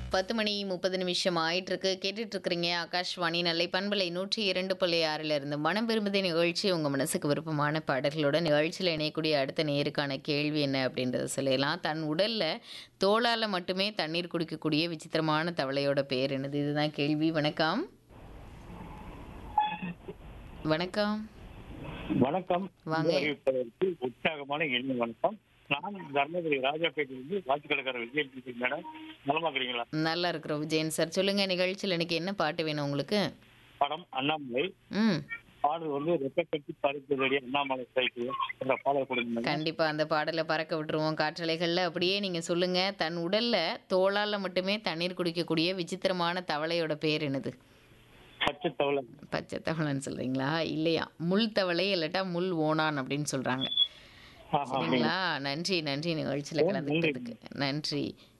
பத்து மணி முப்பது நிமிஷம் ஆயிட்டு இருக்கு கேட்டுட்டு இருக்கிறீங்க ஆகாஷ்வாணி நல்லை பண்பலை நூற்றி இரண்டு புள்ளி ஆறில் இருந்து மனம் விரும்புதே நிகழ்ச்சி உங்கள் மனசுக்கு விருப்பமான பாடல்களோட நிகழ்ச்சியில் இணையக்கூடிய அடுத்த நேருக்கான கேள்வி என்ன அப்படின்றத சொல்லலாம் தன் உடல்ல தோளால மட்டுமே தண்ணீர் குடிக்கக்கூடிய விசித்திரமான தவளையோட பேர் என்னது இதுதான் கேள்வி வணக்கம் வணக்கம் வணக்கம் வாங்க. இன்று அறிவிப்பதற்கு உற்சாகமான எண்ணு வணக்கம் நான் தர்மபுரி ராஜாப்பேட்டையிலிருந்து வாட்சிக்கடைக்கார விஜய் பேசுறேன் மேடம் நலமா இருக்கிறீங்களா நல்லா இருக்கிறோம் விஜயன் சார் சொல்லுங்க நிகழ்ச்சியில் எனக்கு என்ன பாட்டு வேணும் உங்களுக்கு படம் அண்ணாமலை ம் பாடல் வந்து ரெக்க கட்டி பறிப்பதடி அண்ணாமலை சைக்கிள் என்ற பாடல் கொடுங்க கண்டிப்பா அந்த பாடலை பறக்க விட்டுருவோம் காற்றலைகள்ல அப்படியே நீங்க சொல்லுங்க தன் உடல்ல தோளால மட்டுமே தண்ணீர் குடிக்கக்கூடிய விசித்திரமான தவளையோட பேர் என்னது பச்சை தவளை பச்சை தவளைன்னு சொல்றீங்களா இல்லையா முள் தவளை இல்லாட்டா முள் ஓணான் அப்படின்னு சொல்றாங்க ஆஹா, சரிங்களா நன்றி நன்றி நிகழ்ச்சியில ஓ, கலந்துக்கிட்டதுக்கு நன்றி